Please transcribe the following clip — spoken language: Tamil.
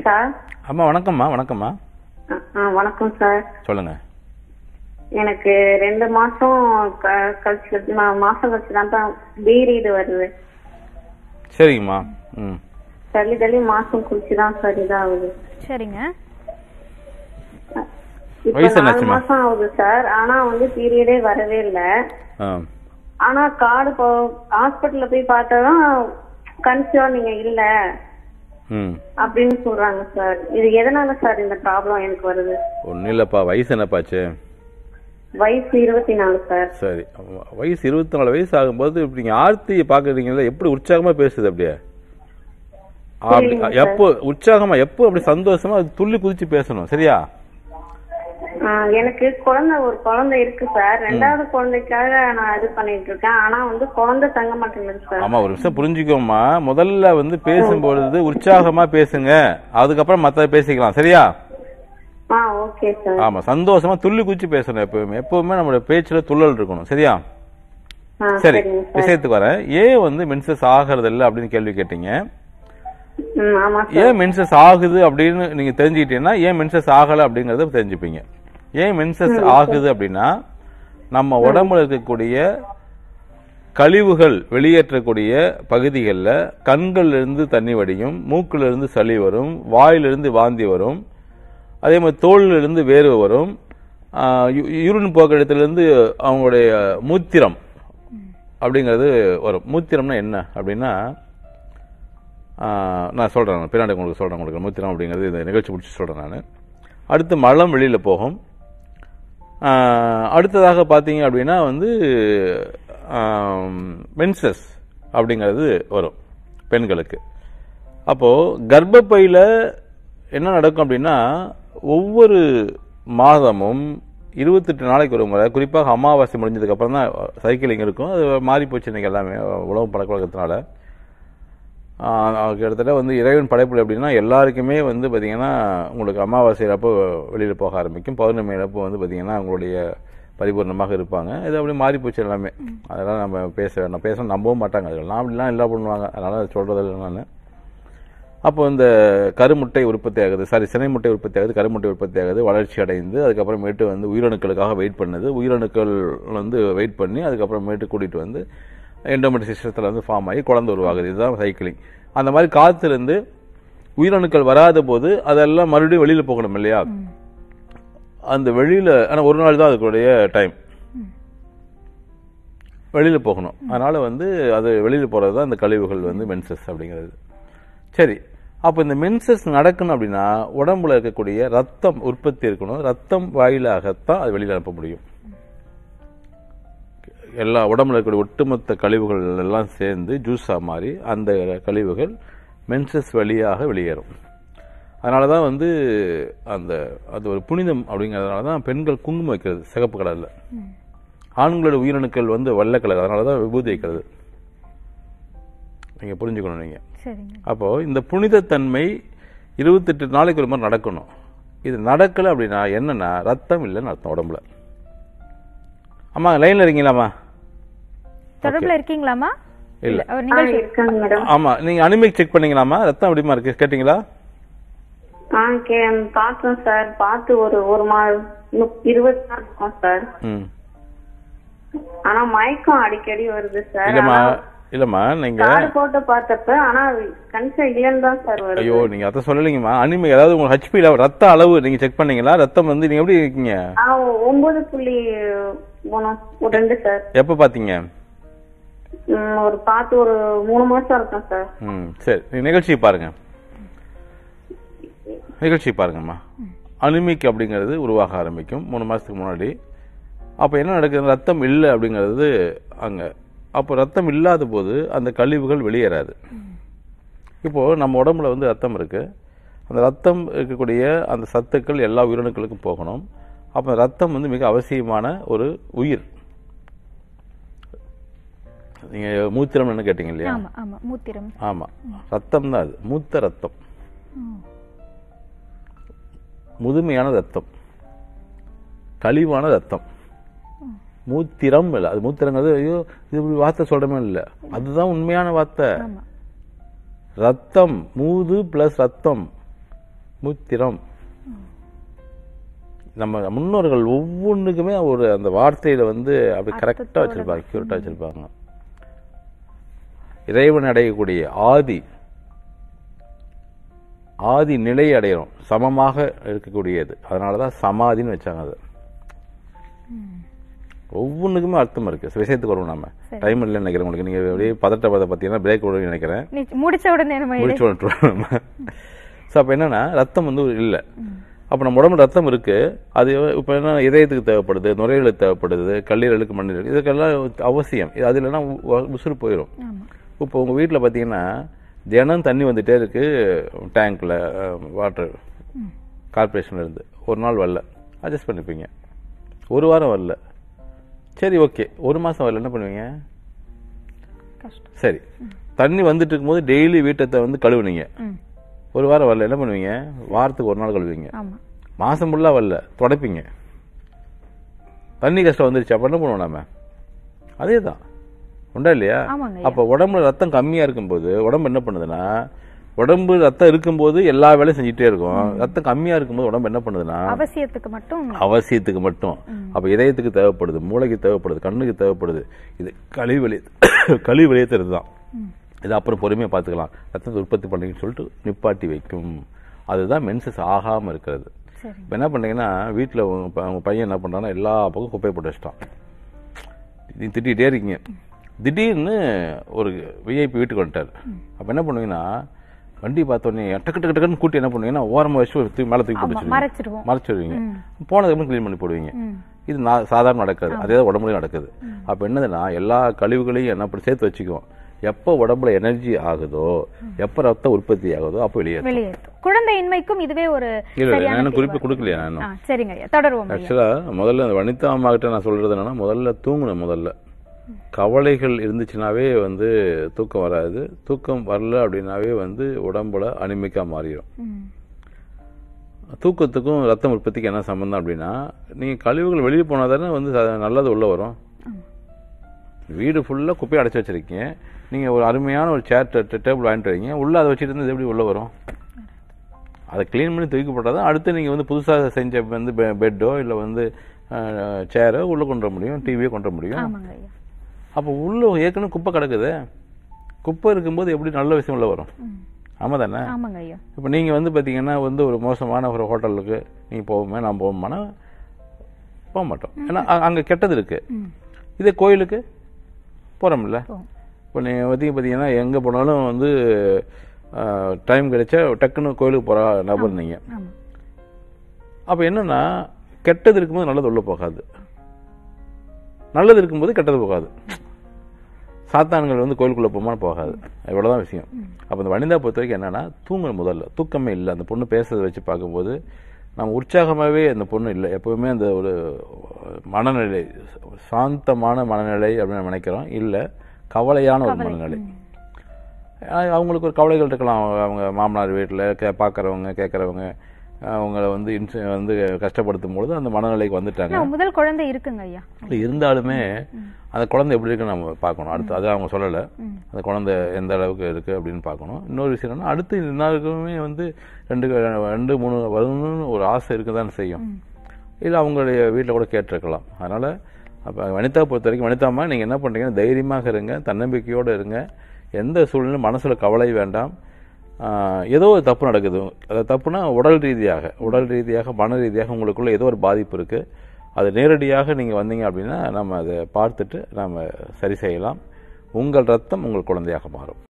சார் அம்மா வணக்கம்மா வணக்கம்மா ஆ, ஆ, வணக்கம் சார் சொல்லுங்க எனக்கு ரெண்டு மாசம் க- கழிச்சு மா- மாசம் கழிச்சு தான் பீரியட் வருது சரிங்கம்மா ம் தள்ளி தள்ளி மாசம் குளிச்சு தான் சார் இதாகுது சரிங்க இப்ப வயசு நாலு என்னாச்சும்மா? மாசம் ஆகுது சார் ஆனா வந்து பீரியடே வரவே இல்ல ஆ ஆனா கார்டு ஹாஸ்பிட்டல்ல போய் பார்த்தாதான் கன்சிவா நீங்க இல்ல ம் அப்படின்னு சொல்றாங்க சார் இது எதனால சார் இந்த ப்ராப்ளம் எனக்கு வருது ஒன்றும் இல்லைப்பா வயசு என்னப்பாச்சு வயசு இருபத்தி நாலு சார் சரி ஆமா. வயசு இருபத்தி நாலு வயசு ஆகும்போது இப்படி நீங்கள் ஆர்த்தியை பார்க்குறீங்களா எப்படி உற்சாகமாக பேசுது அப்படியே அப்படி சரிங்க சார். எப்போ உற்சாகமா எப்போ அப்படி சந்தோஷமா அது துள்ளி குதிச்சு பேசணும் சரியா ஆ, எனக்கு குழந்தை ஒரு குழந்தை இருக்கு சார் ரெண்டாவது குழந்தைக்காக நான் இது பண்ணிட்டு இருக்கேன் ஆனா வந்து குழந்தை தங்க மாட்டேங்குது சார் ஆமா ஒரு விஷயம் புரிஞ்சுக்கோமா முதல்ல வந்து பேசும்பொழுது உற்சாகமா பேசுங்க அதுக்கப்புறம் மத்த பேசிக்கலாம் சரியா ஆ ஓகே சார் ஆமா சந்தோஷமா துள்ளி குதிச்சு பேசணும் எப்பவுமே எப்பவுமே நம்மளோட பேச்சுல துள்ளல் இருக்கணும் சரியா ஆ, சரி சரிங்க சார் விஷயத்துக்கு வரேன் ஏன் வந்து மென்சஸ் ஆகிறது இல்ல அப்படின்னு கேள்வி கேட்டீங்க ம், ஆமா சார் ஏன் மென்சஸ் ஆகுது அப்படின்னு நீங்க தெரிஞ்சுக்கிட்டீங்கன்னா ஏன் மென்சஸ் ஆகல அப்படிங்கறத தெரிஞ்சுப்பீங்க ஏன் மென்சஸ் ஆகுது அப்படின்னா நம்ம உடம்புல இருக்கக்கூடிய கழிவுகள் வெளியேற்றக்கூடிய பகுதிகளில் கண்கள்ல இருந்து தண்ணி வடியும் மூக்குல இருந்து சளி வரும் வாயிலிருந்து வாந்தி வரும் அதே மாதிரி தோல்ல இருந்து வேர்வை வரும் யூரின் போக்கு இடத்துலேருந்து அவங்களுடைய மூத்திரம் அப்படிங்கிறது வரும் மூத்திரம்னா என்ன அப்படின்னா ஆஹ், நான் சொல்கிறேன் பின்னாடி உங்களுக்கு சொல்கிறேன் உங்களுக்கு மூத்திரம் அப்படிங்கிறது இந்த நிகழ்ச்சி முடிச்சு சொல்கிறேன் நான் அடுத்து மலம் வெளியில் போகும் ஆஹ், அடுத்ததாக பார்த்தீங்க அப்படின்னா வந்து மென்சஸ் அப்படிங்கிறது வரும் பெண்களுக்கு அப்போது கர்ப்பப்பையில் என்ன நடக்கும் அப்படின்னா ஒவ்வொரு மாதமும் இருபத்தெட்டு நாளைக்கு ஒரு முறை குறிப்பாக அமாவாசை முடிஞ்சதுக்கு அப்புறம் தான் சைக்கிளிங் இருக்கும் அது மாறி போச்சு இன்னைக்கு எல்லாமே உணவு பழக்க வழக்கத்தினால ஆஹ் கிட்டத்தட்ட வந்து இறைவன் படைப்புல எப்படின்னா எல்லாருக்குமே வந்து பார்த்தீங்கன்னா உங்களுக்கு அமாவாசை அப்போ வெளியில் போக ஆரம்பிக்கும் பௌர்ணமி அப்போ வந்து பார்த்தீங்கன்னா உங்களுடைய பரிபூர்ணமாக இருப்பாங்க இது அப்படி மாறி போச்சு எல்லாமே அதெல்லாம் நம்ம பேச வேண்டாம் பேச நம்பவும் மாட்டாங்க அதெல்லாம் அப்படிலாம் எல்லாம் பண்ணுவாங்க அதனால சொல்றது இல்லை நான் அப்போ இந்த கருமுட்டை உற்பத்தி ஆகுது சாரி சினை முட்டை உற்பத்தி ஆகுது கருமுட்டை உற்பத்தி ஆகுது வளர்ச்சி அடைந்து அதுக்கப்புறமேட்டு வந்து உயிரணுக்களுக்காக வெயிட் பண்ணுது உயிரணுக்கள் வந்து வெயிட் பண்ணி அதுக்கப்புறமேட்டு கூட்டிட்டு வந்து எண்டோமெட்ரி சிஸ்டத்தில் வந்து ஃபார்ம் ஆகி குழந்தை உருவாகுது இதுதான் சைக்கிளிங் அந்த மாதிரி காத்திருந்து உயிரணுக்கள் வராத போது அதெல்லாம் மறுபடியும் வெளியில் போகணும் இல்லையா அந்த வெளியில ஆனால் ஒரு நாள் தான் அதுக்குடைய டைம் வெளியில போகணும் அதனால வந்து அது வெளியில போறது தான் இந்த கழிவுகள் வந்து மென்சஸ் அப்படிங்கிறது சரி அப்போ இந்த மென்சஸ் நடக்கணும் அப்படின்னா உடம்புல இருக்கக்கூடிய ரத்தம் உற்பத்தி இருக்கணும் ரத்தம் வாயிலாகத்தான் அது வெளியில அனுப்ப முடியும் எல்லா உடம்புல இருக்கக்கூடிய ஒட்டுமொத்த கழிவுகள் எல்லாம் சேர்ந்து ஜூஸா மாறி அந்த கழிவுகள் மென்சஸ் வழியாக வெளியேறும் அதனால தான் வந்து அந்த அது ஒரு புனிதம் அப்படிங்கிறதுனால தான் பெண்கள் குங்குமம் வைக்கிறது சிகப்பு கலரில் ஆண்களோட உயிரணுக்கள் வந்து வெள்ளை கலர் அதனால தான் விபூதி வைக்கிறது நீங்கள் புரிஞ்சுக்கணும் நீங்கள் சரிங்க அப்போ இந்த புனிதத்தன்மை இருபத்தெட்டு நாளைக்கு ஒரு மாதிரி நடக்கணும் இது நடக்கலை அப்படின்னா என்னன்னா ரத்தம் இல்லைன்னு அர்த்தம் உடம்புல அம்மா லைன்ல இருக்கீங்களாம்மா தொடர்புல இருக்கீங்களாமா இல்ல. ஒரு ஆ, நிகழ்ச்சி இருக்காங்க மேடம் ஆமா நீங்க அனிமிக் செக் பண்ணீங்களாம்மா ரத்தம் எப்படிமா இருக்கு கேட்டீங்களா ஆ கே பார்த்தோம் சார் பார்த்து ஒரு ஒரு மா நு- இருபது நாள் இருக்கும் சார் ம் ஆனா மயக்கம் அடிக்கடி வருது சார் இல்லம்மா இல்லம்மா நீங்க கார்டு போட்டு பார்த்தப்ப ஆனா கன்சா இல்லன்னு தான் சார் வருது ஐயோ நீங்க அதை சொல்லலைங்கம்மா அனிமிக் அதாவது உங்க ஹெச்பி ரத்த அளவு நீங்க செக் பண்ணீங்களா ரத்தம் வந்து நீங்க எப்படி இருக்கீங்க ஆ, ஒன்பது புள்ளி மூணு ஒரு ரெண்டு சார் எப்ப பாத்தீங்க ம், ஒரு பார்த்து ஒரு மூணு மாசம் இருக்கும் சார் ம் சரி நீங்க நிகழ்ச்சியை பாருங்க நிகழ்ச்சி பாருங்கம்மா அனிமிக் அப்படிங்கிறது உருவாக ஆரம்பிக்கும் மூணு மாசத்துக்கு முன்னாடி அப்போ என்ன நடக்குது ரத்தம் இல்லை அப்படிங்கிறது அங்க அப்போ ரத்தம் இல்லாத போது அந்த கழிவுகள் வெளியேறாது இப்போ நம்ம உடம்புல வந்து ரத்தம் இருக்கு அந்த ரத்தம் இருக்கக்கூடிய அந்த சத்துக்கள் எல்லா உயிரணுக்களுக்கும் போகணும் அப்போ ரத்தம் வந்து மிக அவசியமான ஒரு உயிர் நீங்க மூத்திரம் என்ன கேட்டீங்க இல்லையா ஆமா ஆமா மூத்திரம் ஆமா ரத்தம் தான் அது மூத்த ரத்தம் முதுமையான ரத்தம் கழிவான ரத்தம் மூத்திரம் இல்லை அது மூத்திரங்கிறது ஐயோ இது இப்படி வார்த்தை சொல்றமே இல்லை அதுதான் உண்மையான வார்த்தை ஆமா ரத்தம் மூது பிளஸ் ரத்தம் மூத்திரம் நம்ம முன்னோர்கள் ஒவ்வொன்றுக்குமே ஒரு அந்த வார்த்தையில வந்து அப்படி கரெக்டா வச்சிருப்பாங்க கியூட்டா வச்சிருப்பாங்க இறைவன் அடையக்கூடிய ஆதி ஆதி நிலை அடையணும் சமமாக இருக்கக்கூடியது அதனாலதான் சமாதின்னு வச்சாங்க அது ஒவ்வொன்றுக்குமே அர்த்தம் இருக்கு விஷயத்துக்கு வருவோம் நம்ம டைம் இல்லைன்னு நினைக்கிறேன் உங்களுக்கு நீங்க அப்படியே பதட்ட பத பார்த்தீங்கன்னா பிரேக் விடுவீங்கன்னு நினைக்கிறேன் நீ- முடிச்ச உடனே நம்ம இதை- முடிச்சு விட்டுருவோம் நம்ம ஸோ அப்போ என்னன்னா ரத்தம் வந்து இல்லை அப்போ நம்ம உடம்புல ரத்தம் இருக்கு அது இப்போ என்ன இதயத்துக்கு தேவைப்படுது நுரையீரலுக்கு தேவைப்படுது கல்லீரலுக்கு மண்ணீரல் இதுக்கெல்லாம் அவசியம் இது அது இல்லைன்னா உ- உ- உசுறு போயிடும் ஆமா இப்போ உங்க வீட்டில் பார்த்தீங்கன்னா தினம் தண்ணி வந்துட்டே இருக்கு டேங்க்ல வாட்டர் கார்பரேஷன்ல இருந்து ஒரு நாள் வரல அட்ஜஸ்ட் பண்ணிப்பீங்க ஒரு வாரம் வரல சரி ஓகே ஒரு மாசம் வரல என்ன பண்ணுவீங்க கஷ்டம் சரி தண்ணி வந்துட்டு இருக்கும்போது டெய்லி வீட்டை வந்து கழுவுனீங்க ம் ஒரு வாரம் வரல என்ன பண்ணுவீங்க வாரத்துக்கு ஒரு நாள் கழுவுவீங்க ஆமா மாசம் ஃபுல்லா வரல தொடப்பீங்க தண்ணி கஷ்டம் வந்துருச்சு அப்ப என்ன பண்ணுவோம் நம்ம அதே தான் உண்டா இல்லையா ஆமாங்க ஐயா. அப்ப உடம்புல ரத்தம் கம்மியா இருக்கும்போது உடம்பு என்ன பண்ணுதுன்னா உடம்பு ரத்தம் இருக்கும்போது எல்லா வேலையும் செஞ்சுட்டே இருக்கும் ரத்தம் கம்மியா இருக்கும்போது உடம்பு என்ன பண்ணுதுன்னா அவசியத்துக்கு மட்டும் அவசியத்துக்கு மட்டும் அப்ப இதயத்துக்கு தேவைப்படுது மூளைக்கு தேவைப்படுது கண்ணுக்கு தேவைப்படுது இது கழிவு வெளியே கழிவு வெளியேற்றுறது தான் இது அப்புறம் பொறுமையா பார்த்துக்கலாம் ரத்தத்தை உற்பத்தி பண்ணுங்கன்னு சொல்லிட்டு நிப்பாட்டி வைக்கும் அதுதான் மென்சஸ் ஆகாம இருக்கிறது சரி இப்போ என்ன பண்ணீங்கன்னா வீட்டில் உங்க பையன் என்ன பண்றான்னா எல்லா பக்கம் குப்பையை போட்டு வச்சிட்டான் நீ திட்டிகிட்டே இருக்கீங்க திடீர்னு ஒரு விஐபி வீட்டுக்கு வந்துட்டார் அப்போ என்ன பண்ணுவீங்கன்னா வண்டி பார்த்தோன்னே டக்கு டக்கு டக்குன்னு கூட்டி என்ன பண்ணுவீங்கன்னா ஓரமாக வச்சு ஒரு தூக்கி மேலே தூக்கி போட்டு ஆமா வச்சிருவீங்க. மறைச்சிடுவோம் மறைச்சிடுவீங்க போனதுக்கு க்ளீன் பண்ணி போடுவீங்க ம் இது நான் சாதாரண நடக்காது அதே தான் உடம்புலையும் நடக்குது அப்போ என்னதுன்னா எல்லா கழிவுகளையும் என்ன பண்ணி சேர்த்து வச்சுக்குவோம் எப்போ உடம்புல எனர்ஜி ஆகுதோ எப்போ ரத்தம் உற்பத்தி ஆகுதோ அப்போ வெளியேறும் வெளியேற்றும் குழந்தையின்மைக்கும் இதுவே ஒரு இல்ல சரியான நான் குறிப்பு தீர்வா கொடுக்கலையா நான் இன்னும். ஆ, சரிங்க ஐயா தொடருவோம் ஐயா ஆக்சுவலா முதல்ல அந்த வனிதா அம்மா கிட்ட நான் சொல்றது என்னன்னா முதல்ல தூங்கணும் முதல்ல கவலைகள் இருந்துச்சுனாவே வந்து தூக்கம் வராது தூக்கம் வரல அப்படின்னாவே வந்து உடம்புல அனிமிக்கா மாறிடும் ம். தூக்கத்துக்கும் ரத்தம் உற்பத்திக்கு என்ன சம்பந்தம் அப்படின்னா நீங்க கழிவுகள் வெளியே போனா தானே வந்து ச- நல்லது உள்ள வரும் வீடு ஃபுல்லா குப்பையை அடைச்சு வச்சிருக்கீங்க நீங்க ஒரு அருமையான ஒரு சேர் டேபிள் வாங்கிட்டு வரீங்க உள்ள அதை வச்சுட்டு இருந்தா இது எப்படி உள்ள வரும் அதை க்ளீன் பண்ணி தூக்கி போட்டால் தான் அடுத்து நீங்கள் வந்து புதுசாக செஞ்ச வந்து பெட்டோ இல்லை வந்து சேரோ உள்ளே கொண்டு வர முடியும் டிவியோ கொண்டு வர முடியும் ஆமாங்க ஐயா அப்போ உள்ள ஏற்கனவே குப்பை கிடக்குது குப்பை இருக்கும்போது எப்படி நல்ல விஷயம் உள்ள வரும் ம். ஆமாம் தானே ஆமாங்க ஐயா இப்போ நீங்கள் வந்து பார்த்தீங்கன்னா வந்து ஒரு மோசமான ஒரு ஹோட்டலுக்கு நீங்கள் போவோமே நான் போவோமானா போக மாட்டோம் ஏன்னா அங்கே கெட்டது இருக்கு ம். இதே கோயிலுக்கு போகிறோம்ல போவோம். இப்போ நீங்கள் வந்து பார்த்தீங்கன்னா எங்கே போனாலும் வந்து டைம் கிடைச்சா டக்குன்னு கோயிலுக்கு போகிற நபர் நீங்கள் ஆமா அப்போ என்னன்னா கெட்டது இருக்கும்போது நல்லது உள்ள போகாது நல்லது இருக்கும்போது கெட்டது போகாது சாத்தான்கள் வந்து கோயிலுக்குள்ள போமா போகாது இவ்வளவுதான் விஷயம் அப்போ இந்த வனிதா பொறுத்த வரைக்கும் என்னன்னா தூங்கணும் முதல்ல தூக்கமே இல்லை அந்த பொண்ணு பேசுறதை வச்சு பார்க்கும்போது நம்ம உற்சாகமாகவே அந்த பொண்ணு இல்லை எப்பவுமே அந்த ஒரு மனநிலை சாந்தமான மனநிலை அப்படின்னு நம்ம நினைக்கிறோம் இல்லை கவலையான ஒரு மனநிலை அஹ் அவங்களுக்கு ஒரு கவலைகள் இருக்கலாம் அவங்க- அவங்க மாமனார் வீட்டில் கே பார்க்குறவங்க கேட்குறவங்க அவங்கள வந்து இன்ச வந்து கஷ்டப்படுத்தும் பொழுது அந்த மனநிலைக்கு வந்துட்டாங்க ஆனா, முதல் குழந்தை இருக்குங்க ஐயா அப்படி இருந்தாலுமே அந்த குழந்தை எப்படி இருக்குன்னு நம்ம பார்க்கணும் அடுத்து அது அவங்க சொல்லலை ம். அந்த குழந்தை எந்த அளவுக்கு இருக்கு அப்படின்னு பார்க்கணும் இன்னொரு விஷயம் என்னன்னா அடுத்து எல்லாருக்குமே வந்து ரெண்டு ரெண்டு மூணு வரணும்னு ஒரு ஆசை இருக்க தான் செய்யும் இல்லை அவங்களுடைய வீட்டில் கூட கேட்டிருக்கலாம் அதனால அப்போ வனிதா பொறுத்த வரைக்கும் வனிதாம்மா நீங்கள் என்ன பண்ணுறீங்கன்னா தைரியமாக இருங்க தன்னம்பிக்கையோடு இருங்க எந்த சூழ்நிலையும் மனசில் கவலை வேண்டாம் ஆஹ் ஏதோ ஒரு தப்பு நடக்குது அது தப்புனா உடல் ரீதியாக உடல் ரீதியாக மன ரீதியாக உங்களுக்குள்ள ஏதோ ஒரு பாதிப்பு இருக்கு அது நேரடியாக நீங்கள் வந்தீங்க அப்படின்னா நம்ம அதை பார்த்துட்டு நம்ம சரி செய்யலாம் உங்கள் ரத்தம் உங்கள் குழந்தையாக மாறும்